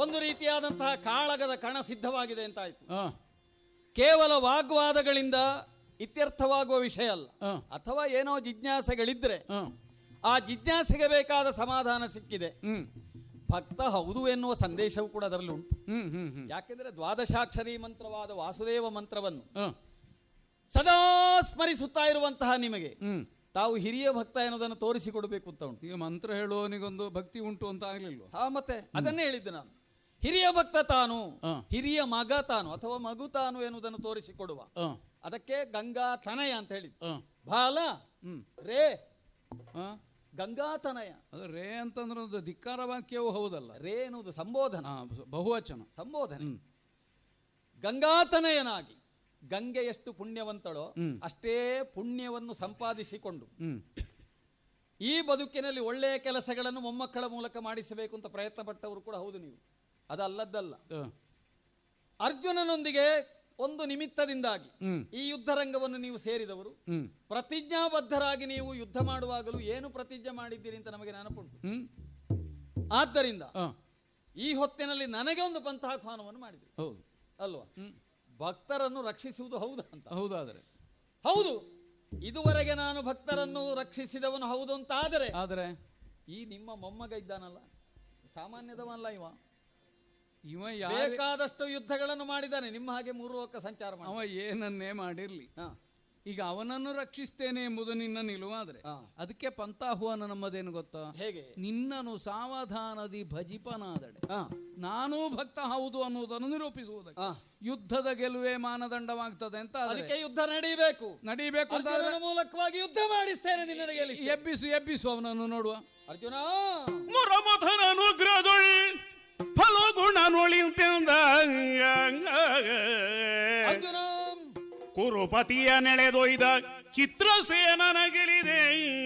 ಒಂದು ರೀತಿಯಾದಂತಹ ಕಾಳಗದ ಕಣ ಸಿದ್ಧವಾಗಿದೆ ಅಂತ ಆಯ್ತು ಆ, ಕೇವಲ ವಾಗ್ವಾದಗಳಿಂದ ಇತ್ಯರ್ಥವಾಗುವ ವಿಷಯ ಅಲ್ಲ ಆ, ಅಥವಾ ಏನೋ ಜಿಜ್ಞಾಸೆಗಳಿದ್ರೆ ಆ, ಆ ಜಿಜ್ಞಾಸೆಗೆ ಬೇಕಾದ ಸಮಾಧಾನ ಸಿಕ್ಕಿದೆ ಹ್ಮ್ ಭಕ್ತ ಹೌದು ಎನ್ನುವ ಸಂದೇಶವು ಕೂಡ ಅದರಲ್ಲಿ ಉಂಟು ಹ್ಮ್ ಹ್ಮ್ ಹ್ಮ್ ಯಾಕೆಂದ್ರೆ ದ್ವಾದಶಾಕ್ಷರಿ ಮಂತ್ರವಾದ ವಾಸುದೇವ ಮಂತ್ರವನ್ನು ಆ, ಸದಾ ಸ್ಮರಿಸುತ್ತಾ ಇರುವಂತಹ ನಿಮಗೆ ಹ್ಮ್ ತಾವು ಹಿರಿಯ ಭಕ್ತ ಎನ್ನುವುದನ್ನು ತೋರಿಸಿಕೊಡಬೇಕು ಅಂತ ಉಂಟು ಈಗ ಮಂತ್ರ ಹೇಳುವವನಿಗೊಂದು ಭಕ್ತಿ ಉಂಟು ಅಂತ ಆಗ್ಲಿಲ್ವಾ ಹಾ ಮತ್ತೆ ಅದನ್ನೇ ಹೇಳಿದ್ದೆ ನಾನು ಹಿರಿಯ ಭಕ್ತ ತಾನು ಆ. ಹಿರಿಯ ಮಗ ತಾನು ಅಥವಾ ಮಗು ತಾನು ಎನ್ನುವುದನ್ನು ತೋರಿಸಿಕೊಡುವ ಆ, ಅದಕ್ಕೆ ಗಂಗಾ ತನಯ ಅಂತ ಹೇಳಿದ್ದು ಆ, ಬಾಲ ಹ್ಮ್ ರೇ ಆ, ಗಂಗಾ ತನಯ ಅದು ರೇ ಅಂತಂದ್ರೆ ಒಂದು ಧಿಕ್ಕಾರ ವಾಕ್ಯವೂ ಹೌದಲ್ಲ ರೇ ಎನ್ನುವುದು ಸಂಬೋಧನ ಆ, ಬಹುವಚನ ಸಂಬೋಧನೆ ಹ್ಮ್ ಗಂಗಾತನಯನಾಗಿ ಗಂಗೆ ಎಷ್ಟು ಪುಣ್ಯವಂತಳೋ ಹ್ಮ್. ಅಷ್ಟೇ ಪುಣ್ಯವನ್ನು ಸಂಪಾದಿಸಿಕೊಂಡು ಹ್ಮ್ ಈ ಬದುಕಿನಲ್ಲಿ ಒಳ್ಳೆಯ ಕೆಲಸಗಳನ್ನು ಮೊಮ್ಮಕ್ಕಳ ಮೂಲಕ ಮಾಡಿಸಬೇಕು ಅಂತ ಪ್ರಯತ್ನ ಪಟ್ಟವರು ಕೂಡ ಹೌದು ನೀವು ಅದಲ್ಲದ್ದಲ್ಲ ಆ, ಅರ್ಜುನನೊಂದಿಗೆ ಒಂದು ನಿಮಿತ್ತದಿಂದಾಗಿ ಹ್ಮ್ ಈ ಯುದ್ಧರಂಗವನ್ನು ನೀವು ಸೇರಿದವರು ಹ್ಮ್ ಪ್ರತಿಜ್ಞಾಬದ್ಧರಾಗಿ ನೀವು ಯುದ್ಧ ಮಾಡುವಾಗಲೂ ಏನು ಪ್ರತಿಜ್ಞೆ ಮಾಡಿದ್ದೀರಿ ಅಂತ ನಮಗೆ ನೆನಪುಂಟು ಹ್ಮ್ ಆದ್ದರಿಂದ ಆ, ಈ ಹೊತ್ತಿನಲ್ಲಿ ನನಗೆ ಒಂದು ಪಂಥಾಹ್ವಾನವನ್ನು ಮಾಡಿದ್ರಿ ಹೌದು ಅಲ್ವಾ ಹ್ಮ್ ಭಕ್ತರನ್ನು ರಕ್ಷಿಸುವುದು ಹೌದಾ ಅಂತ ಹೌದಾದ್ರೆ ಹೌದು ಇದುವರೆಗೆ ನಾನು ಭಕ್ತರನ್ನು ರಕ್ಷಿಸಿದವನು ಹೌದು ಅಂತ ಆದರೆ ಆದರೆ ಈ ನಿಮ್ಮ ಮೊಮ್ಮಗ ಇದ್ದಾನಲ್ಲ ಸಾಮಾನ್ಯದವಲ್ಲ ಇವ ಇವ ಯಾರ ಬೇಕಾದಷ್ಟು ಯುದ್ಧಗಳನ್ನು ಮಾಡಿದ್ದಾನೆ ನಿಮ್ಮ ಹಾಗೆ ಮೂರು ಲೋಕ ಸಂಚಾರ ಮಾಡಿ ಅವ ಏನನ್ನೇ ಮಾಡಿರ್ಲಿ ಹಾ, ಈಗ ಅವನನ್ನು ರಕ್ಷಿಸ್ತೇನೆ ಎಂಬುದು ನಿನ್ನ ನಿಲುವಾದ್ರೆ ಹಾ. ಅದಕ್ಕೆ ಪಂತಾಹ್ವಾನ ನಮ್ಮದೇನು ಗೊತ್ತಾ ಹೇಗೆ ನಿನ್ನನು ಸಾವಧಾನದಿ ಭಜಿಪನಾದಡೆ ಹಾ, ನಾನೂ ಭಕ್ತ ಹೌದು ಅನ್ನುವುದನ್ನು ನಿರೂಪಿಸುವುದಕ್ಕೆ ಹಾ. ಯುದ್ಧದ ಗೆಲುವೆ ಮಾನದಂಡವಾಗ್ತದೆ ಅಂತ ಆದ್ರೆ ಅದಕ್ಕೆ ಯುದ್ಧ ನಡೀಬೇಕು ನಡೀಬೇಕು ಅಂತ ಅರ್ಜುನನ ಮೂಲಕವಾಗಿ ಯುದ್ಧ ಮಾಡಿಸ್ತೇನೆ ನಿನ್ನನ್ನು ಗೆಲ್ಲಿಸಿ ಎಬ್ಬಿಸು ಎಬ್ಬಿಸು ಅವನನ್ನು ನೋಡುವ ಅರ್ಜುನ ಮುರಮಥನ ಅನುಗ್ರಹದೊಳ್ ಫಲಗುಣ ನೊಳಿಂತೆಂದ ಅರ್ಜುನ ಕುರುಪತಿಯ ನೆಳೆದೊಯ್ದ ಚಿತ್ರಸೇನನ ಗೆಲಿದೆ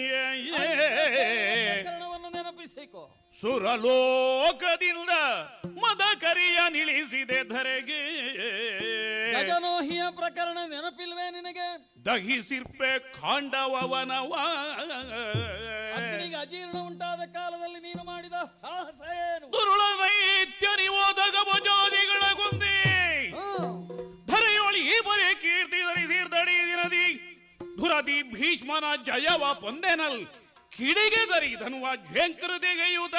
ಪ್ರಕರಣವನ್ನು ನೆನಪಿಸಿಕೋ ಸುರಲೋಕದಿಂದ ಮದ ಕರಿಯ ನಿಲ್ಲಿಸಿದೆ ಧರೆಗೆ ಗಜನೋಹಿಯ ಪ್ರಕರಣ ನೆನಪಿಲ್ವೇ ನಿನಗೆ ದಹಿಸಿರ್ಪೆ ಖಾಂಡವನವ ಅಗ್ನಿಗೆ ಅಜೀರ್ಣ ಉಂಟಾದ ಕಾಲದಲ್ಲಿ ನೀನು ಮಾಡಿದ ಸಾಹಸ ಏನು ದುರುಳ ದೈತ್ಯ ನಿವೋದಗ ಭಜಾದಿಗಳ ಗೊಂದಿ ಹಾ, ಧರೆಯೊಳಿ ಈ ಬರೆ ಕೀರ್ತಿ ಧರಿಸಿರ್ದಡಿ ದಿನದಿ ಧುರದಿ ಭೀಷ್ಮನ ಜಯವ ಪೊಂದೆನಲ್ ಕಿಡಿಗೆ ದರಿ ಧನುವ ಝೇಂಕೃತಿಗೆಯುತ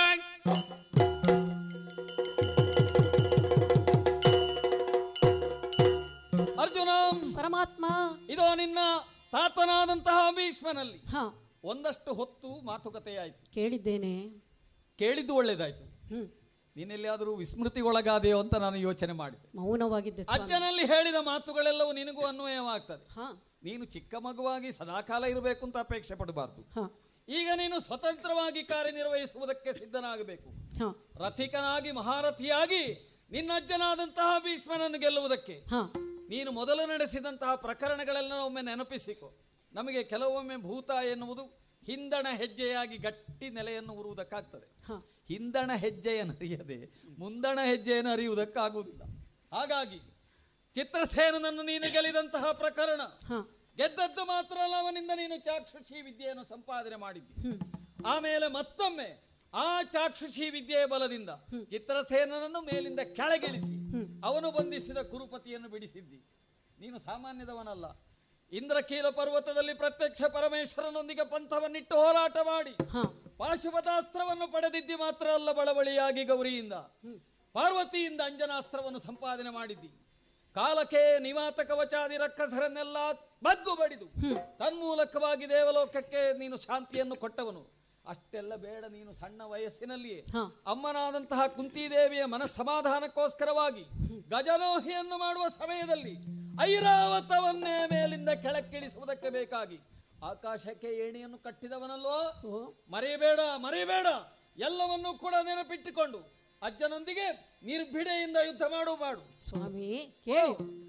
ಅರ್ಜುನ ಪರಮಾತ್ಮ ಇದೋ ನಿನ್ನ ತಾತನಾದಂತಹ ಭೀಷ್ಮನಲ್ಲಿ ಹಾ ಒಂದಷ್ಟು ಹೊತ್ತು ಮಾತುಕತೆಯಾಯಿತು ಕೇಳಿದ್ದೇನೆ ಕೇಳಿದ್ದು ಒಳ್ಳೇದಾಯ್ತು ಹ್ಮ್ ನೀನೆಲ್ಲಿಯಾದರೂ ವಿಸ್ಮೃತಿಗೊಳಗಾದೆಯೋ ಅಂತ ನಾನು ಯೋಚನೆ ಮಾಡಿದೆ ಮೌನವಾಗಿದ್ದೆ ಸ್ವಾಮಿ. ಅಜ್ಜನಲ್ಲಿ ಹೇಳಿದ ಮಾತುಗಳೆಲ್ಲವೂ ನಿನಗೂ ಅನ್ವಯವಾಗ್ತದೆ ಹಾ ನೀನು ಚಿಕ್ಕ ಮಗುವಾಗಿ ಸದಾಕಾಲ ಇರಬೇಕು ಅಂತ ಅಪೇಕ್ಷೆ ಪಡಬಾರ್ದು ಹಾ ಈಗ ನೀನು ಸ್ವತಂತ್ರವಾಗಿ ಕಾರ್ಯನಿರ್ವಹಿಸುವುದಕ್ಕೆ ಸಿದ್ಧನಾಗಬೇಕು ಹಾ ರಥಿಕನಾಗಿ ಮಹಾರಥಿಯಾಗಿ ನಿನ್ನ ಅಜ್ಜನಾದಂತಹ ಭೀಷ್ಮನನ್ನು ಗೆಲ್ಲುವುದಕ್ಕೆ ಹಾ ನೀನು ಮೊದಲು ನಡೆಸಿದಂತಹ ಪ್ರಕರಣಗಳೆಲ್ಲ ಒಮ್ಮೆ ನೆನಪಿಸಿಕೊ ನಮಗೆ ಕೆಲವೊಮ್ಮೆ ಭೂತ ಎನ್ನುವುದು ಹಿಂದಣ ಹೆಜ್ಜೆಯಾಗಿ ಗಟ್ಟಿ ನೆಲೆಯನ್ನು ಉರುವುದಕ್ಕಾಗ್ತದೆ ಹಾ ಹಿಂದಣ ಹೆಜ್ಜೆಯನ್ನು ಅರಿಯದೆ ಮುಂದಣ ಹೆಜ್ಜೆಯನ್ನು ಅರಿಯುವುದಕ್ಕಾಗುವುದಿಲ್ಲ ಹಾಗಾಗಿ ಚಿತ್ರಸೇನನನ್ನು ನೀನು ಗೆಲ್ಲಿದಂತಹ ಪ್ರಕರಣ ಹಾ ಗೆದ್ದದ್ದು ಮಾತ್ರ ಅಲ್ಲ ಅವನಿಂದ ನೀನು ಚಾಕ್ಷುಷಿ ವಿದ್ಯೆಯನ್ನು ಸಂಪಾದನೆ ಮಾಡಿದ್ದಿ ಹ್ಮ್ ಆಮೇಲೆ ಮತ್ತೊಮ್ಮೆ ಆ ಚಾಕ್ಷುಷಿ ವಿದ್ಯೆಯ ಬಲದಿಂದ ಚಿತ್ರಸೇನನನ್ನು ಮೇಲಿಂದ ಕೆಳಗಿಳಿಸಿ ಅವನು ಬಂಧಿಸಿದ ಕುರುಪತಿಯನ್ನು ಬಿಡಿಸಿದ್ದಿ ನೀನು ಸಾಮಾನ್ಯದವನಲ್ಲ ಇಂದ್ರಕೀಲ ಪರ್ವತದಲ್ಲಿ ಪ್ರತ್ಯಕ್ಷ ಪರಮೇಶ್ವರನೊಂದಿಗೆ ಪಂಥವನ್ನಿಟ್ಟು ಹೋರಾಟ ಮಾಡಿ ಹಾ ಪಾಶುಪತಾಸ್ತ್ರವನ್ನು ಪಡೆದಿದ್ದಿ ಮಾತ್ರ ಅಲ್ಲ ಬಳಬಳಿಯಾಗಿ ಗೌರಿಯಿಂದ ಪಾರ್ವತಿಯಿಂದ ಅಂಜನಾಸ್ತ್ರವನ್ನು ಸಂಪಾದನೆ ಮಾಡಿದ್ದಿ ಕಾಲಕ್ಕೆ ನಿವಾತ ಕವಚಾದಿ ರಕ್ಕಸರನ್ನೆಲ್ಲ ಬಗ್ಗು ಬಡಿದು ತನ್ಮೂಲಕವಾಗಿ ದೇವಲೋಕಕ್ಕೆ ನೀನು ಶಾಂತಿಯನ್ನು ಕೊಟ್ಟವನು ಅಷ್ಟೆಲ್ಲ ಬೇಡ ನೀನು ಸಣ್ಣ ವಯಸ್ಸಿನಲ್ಲಿಯೇ ಹಾ. ಅಮ್ಮನಾದಂತಹ ಕುಂತಿದೇವಿಯ ಮನಸ್ಸಮಾಧಾನಕ್ಕೋಸ್ಕರವಾಗಿ ಗಜನೋಹಿಯನ್ನು ಮಾಡುವ ಸಮಯದಲ್ಲಿ ಐರಾವತವನ್ನೇ ಮೇಲಿಂದ ಕೆಳಕ್ಕಿಳಿಸುವುದಕ್ಕೆ ಬೇಕಾಗಿ ಆಕಾಶಕ್ಕೆ ಏಣಿಯನ್ನು ಕಟ್ಟಿದವನಲ್ವೋ ಓ ಮರೆಯಬೇಡ ಮರೆಯಬೇಡ ಎಲ್ಲವನ್ನೂ ಕೂಡ ನೆನಪಿಟ್ಟುಕೊಂಡು ಅಜ್ಜನೊಂದಿಗೆ ನಿರ್ಭಿಡೆಯಿಂದ ಯುದ್ಧ ಮಾಡು ಮಾಡು ಸ್ವಾಮಿ ಕೇಳಿ